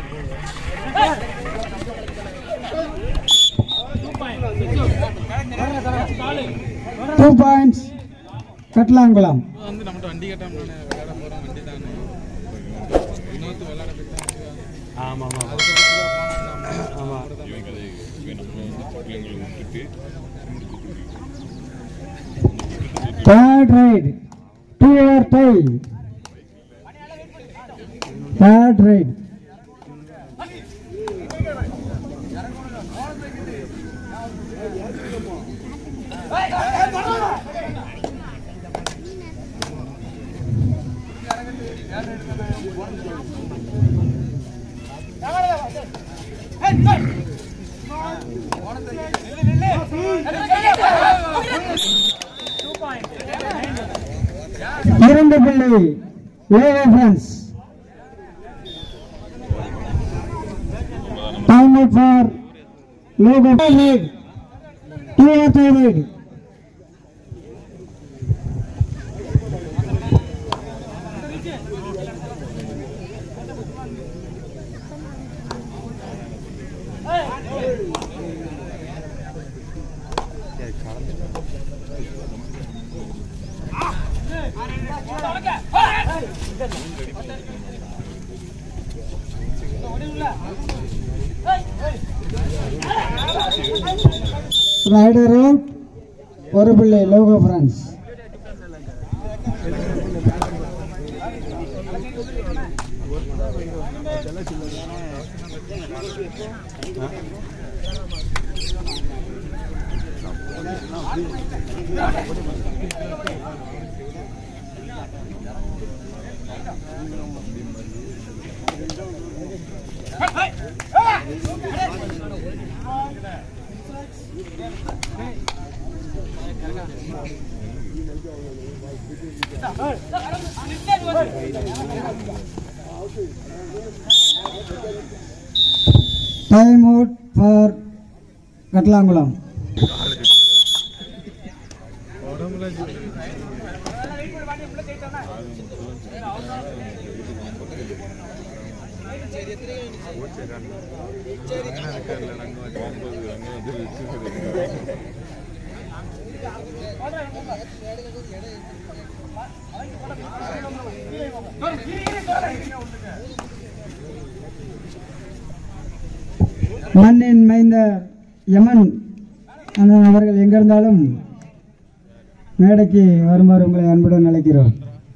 Two points கட்லாங்குளம் வந்து நம்மகிட்ட வண்டி கேட்டோம்னா விளையாட போகிறோம் வண்டி தானே இன்னொருத்தர் விளையாட போயிட்டாங்க ஆமாம் ஆமாம் ஆமாம் third raid do or die third raid இரண்டு புள்ளி லேவே ஃப்ரெண்ட்ஸ் டைம் அவுட் ஃபார் லோகோ lead do or do lead raider out ஒரு பிள்ளை லோகோ friends time out for Katlankulam மண்ணின் மைந்த யமன் அண்ணன் அவர்கள் எங்கிருந்தாலும் மேடைக்கு வருமாறு உங்களை அன்புடன் அழைக்கிறோம்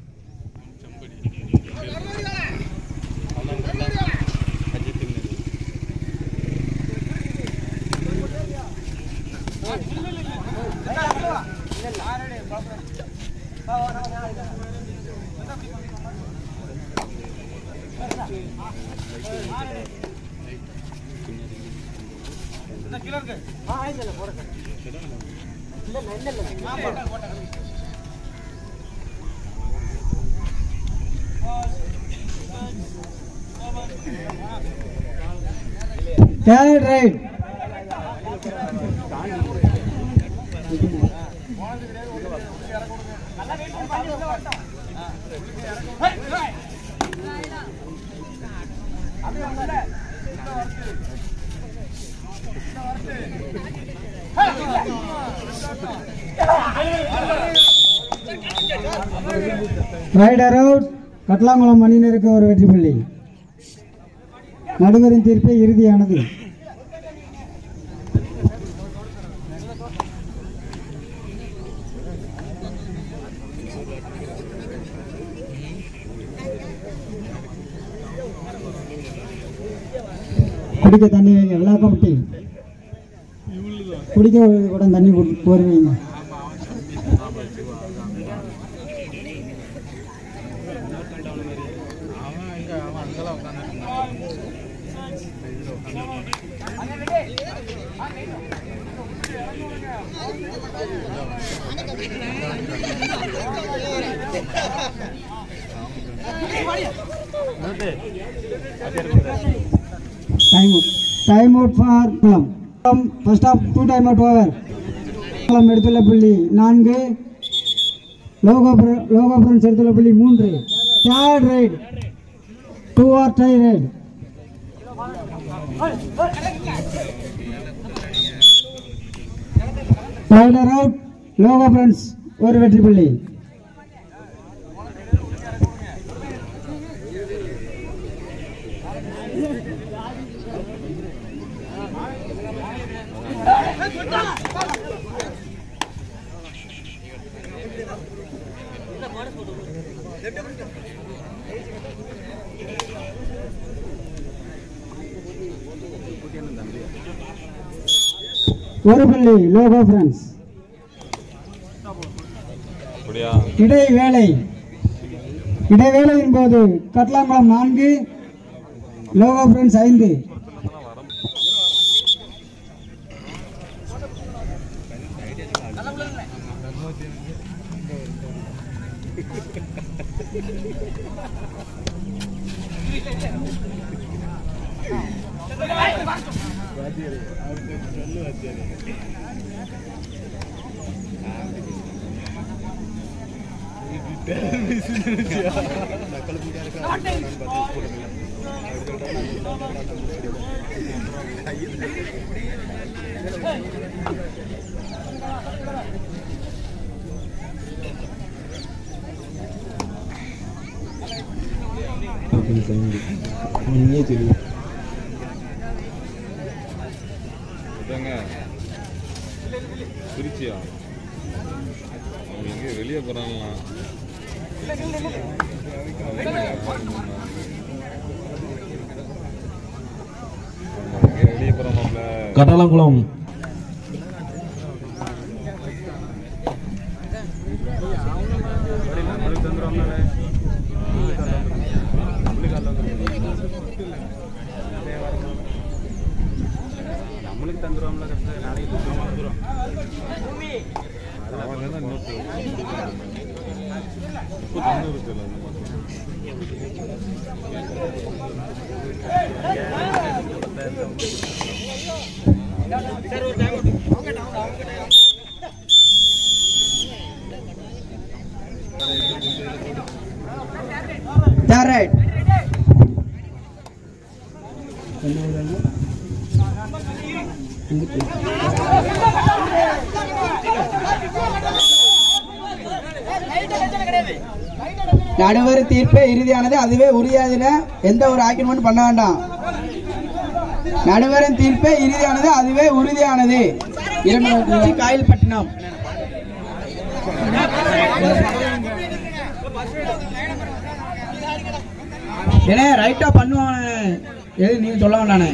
third raid raider out Katlankulam அணியினருக்கு ஒரு வெற்றி புள்ளி நடுவரின் தீர்ப்பே இறுதியானது குடிக்க தண்ணி வைங்க விழா கமிட்டி குடிக்க ஒரு குடம் தண்ணி கொடு- கோரி வைங்க அவன் எங்க அவன் அங்கெல்லாம் உட்காந்துருக்கான் time out time out for குளம் first half two time out over குளம் எடுத்துள்ள புள்ளி நான்கு லோகோபுரம் லோகோபுரம் எடுத்துள்ள புள்ளி மூன்று third raid do or die raid raider out லோகோ ஃப்ரெண்ட்ஸ் ஒரு வெற்றி புள்ளி ஒரு புள்ளி லோகோ ஃப்ரெண்ட்ஸ் அப்படியா இடைவேளை இடைவேளையின் போது கட்லாங்குளம் நான்கு லோகோ ஃப்ரெண்ட்ஸ் ஐந்து இதாங்க திருச்சியா அவங்க எங்கே வெளியே போகிறாங்களாம் வெளியே போகிறாமாப்ல கட்டளங்குளம் நம்மளுக்கு தந்துருவோம்ல கரெக்டாக நாளைக்கு தந்துருவோம் அவன் என்ன இன்னொரு முப்பத்தொன்னு இருக்குல்ல அந்த மாதிரி ரைட் நடுவர் தீர்ப்பே இறுதியானது அதுவே உறுதியானதுல எந்த ஒரு ஆக்கிரமணம் பண்ண வேண்டாம் நடுவரின் தீர்ப்பே இறுதியானது அதுவே உறுதியானது இரண்டு காயல்பட்டினம் ஏனே ரைட்டா பண்ணுவானே எது நீங்க சொல்ல வேண்டானே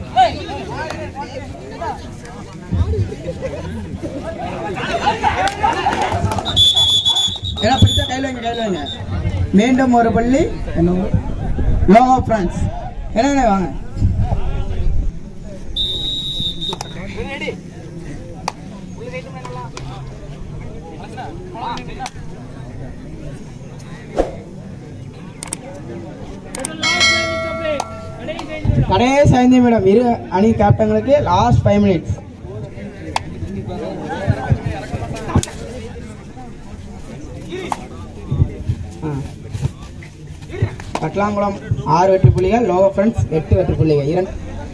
ஏன்னா பிடிச்சா கையில் வைங்க கையில் வைங்க மீண்டும் ஒரு பள்ளி லோகோ பிரான்ஸ் என்னண்ணே வாங்க கடைசி ஐந்து நிமிடம் இரு அணி கேப்டன்களுக்கு லாஸ்ட் ஃபைவ் மினிட்ஸ் கட்லாங்குளம் ஆறு வெற்றி புள்ளிகள் லோகோ ஃப்ரெண்ட்ஸ் எட்டு வெற்றி புள்ளிகள் இரண்டு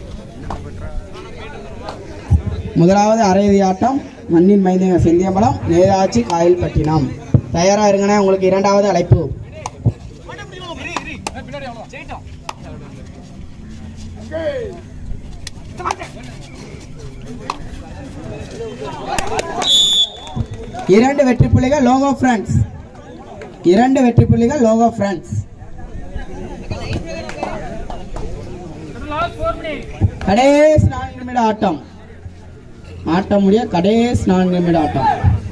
முதலாவது அரையிறுதி ஆட்டம் மண்ணின் மைந்தங்க செந்தியம்பலம் நேதாச்சி காயல்பட்டினம் தயாரா இருங்கண்ணே உங்களுக்கு இரண்டாவது அழைப்பு இரண்டு வெற்றி புள்ளிகள் லோகோ ஃப்ரெண்ட்ஸ் இரண்டு வெற்றி புள்ளிகள் லோகோ ஃப்ரெண்ட்ஸ் கடைசி நான்கு நிமிட ஆட்டம் ஆட்டம் முடிய கடைசி நான்கு நிமிட ஆட்டம்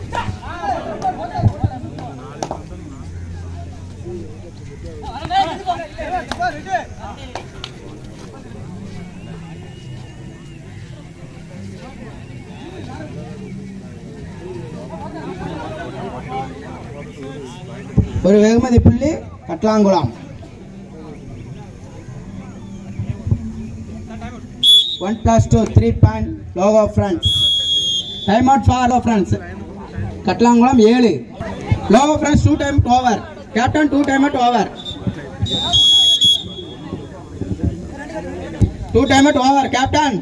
ஒரு வெகுமதி புள்ளி Katlankulam one plus two three point லோகோ friends time out for friends Katlankulam ஏழு லோகோ friends two time over captain two time out over two time at over captain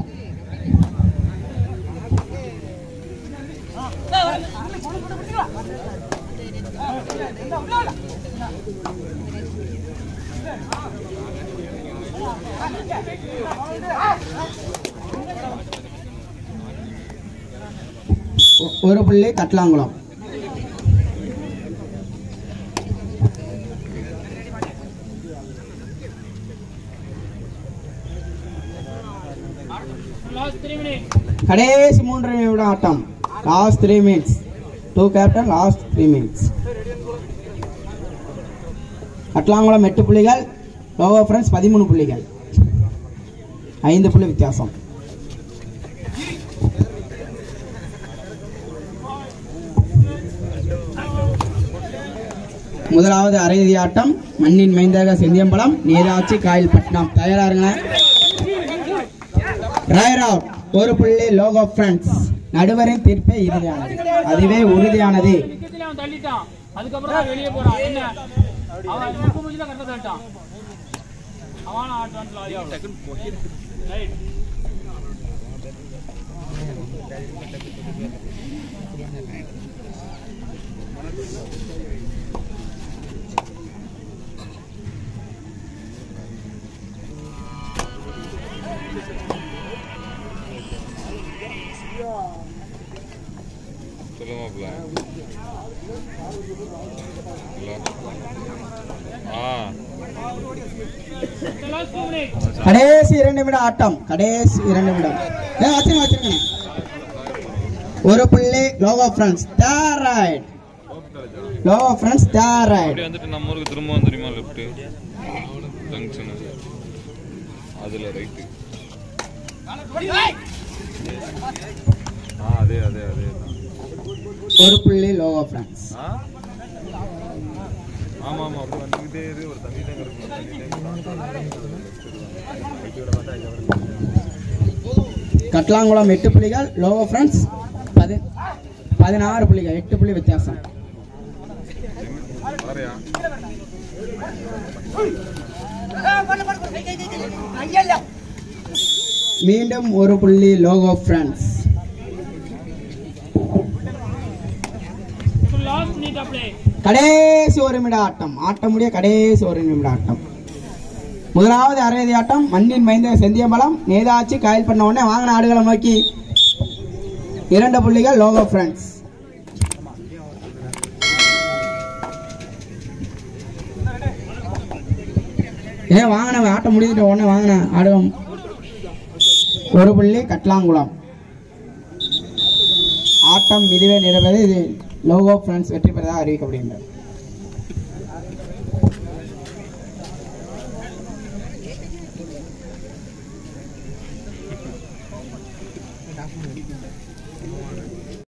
ஒ- ஒரு புள்ளி கட்லாங்குளம் கடைசி மூன்று நிமிடம் ஆட்டம் last three minutes two captain last three minutes Katlankulam எட்டு புள்ளிகள் லோகோ ஃப்ரெண்ட்ஸ் பதிமூணு புள்ளிகள் ஐந்து புள்ளி வித்தியாசம் முதலாவது அரையிறுதி ஆட்டம் மண்ணின் மைந்தாக செந்தியம்பலம் நீராட்சி காயல்பட்டினம் தயாராருங்க ரைட் அவுட் ஒரு புள்ளி லோகோ ஃப்ரெண்ட்ஸ் நடுவரின் தீர்ப்பே இறுதியானது அதுவே உறுதியானது விக்கெட்ல அவன் தள்ளிட்டான் அதுக்கப்புறம் அவன் வெளியே போறான் என்ன அவன் முக்கு முடிச்சு தான் கரெக்டாக தள்ளிட்டான் அவன் ஆட்டம் ரைட் சொல்லுங்க ஆ லாஸ்ட் டூ மினிட் கடைசி இரண்டு நிமிடம் ஆட்டம் கடைசி இரண்டு நிமிடம் ஏ, வச்சிருங்க வச்சிருங்க ஒரு புள்ளி லோகோ ஃப்ரெண்ட்ஸ் தேர் ரைட் லோகோ ஃப்ரெண்ட்ஸ் தேர் ரைட் அப்படியே வந்துட்டு நம்ம ஊருக்கு திரும்ப வந்து தெரியுமா லெஃப்ட் ஜங்ஷன் அதுல ரைட்டு ஆ அதே அதே அதே தான். ஒரு புள்ளி லோகோ ஃப்ரெண்ட்ஸ் ஆ ஆமா ஆமா அப்படி வந்துக்கிட்டே இரு ஒரு தண்ணி டேங்க் இருக்கும் தண்ணி டேங்க் கட்லாங்குளம் எட்டு புள்ளிகள் லோகோ ஃப்ரெண்ட்ஸ் பதி பதினாறு புள்ளிகள் எட்டு புள்ளி வித்தியாசம் வரையா மீண்டும் ஒரு புள்ளி லோகோ ஃப்ரெண்ட்ஸ் லாஸ்ட் மினிட் அப்படியே கடைசி ஒரு நிமிட ஆட்டம் ஆட்டம் முடிய கடைசி ஒரு நிமிட ஆட்டம் முதலாவது அரையதி ஆட்டம் மண்ணின் மைந்த செந்தியம்பலம் நேதாச்சி காயல் பண்ண உடனே வாங்கின ஆடுகளை நோக்கி இரண்டு புள்ளிகள் லோகோ ஃப்ரெண்ட்ஸ் ஏன் வாங்கின ஆட்டம் முடிஞ்சிட்ட உடனே வாங்கின ஆடுகம் ஒரு புள்ளி கட்லாங்குளம் ஆட்டம் இதுவே நிறைவது இது லோகோ ஃப்ரெண்ட்ஸ் வெற்றி பெறதாக அறிவிக்கப்படுகின்றது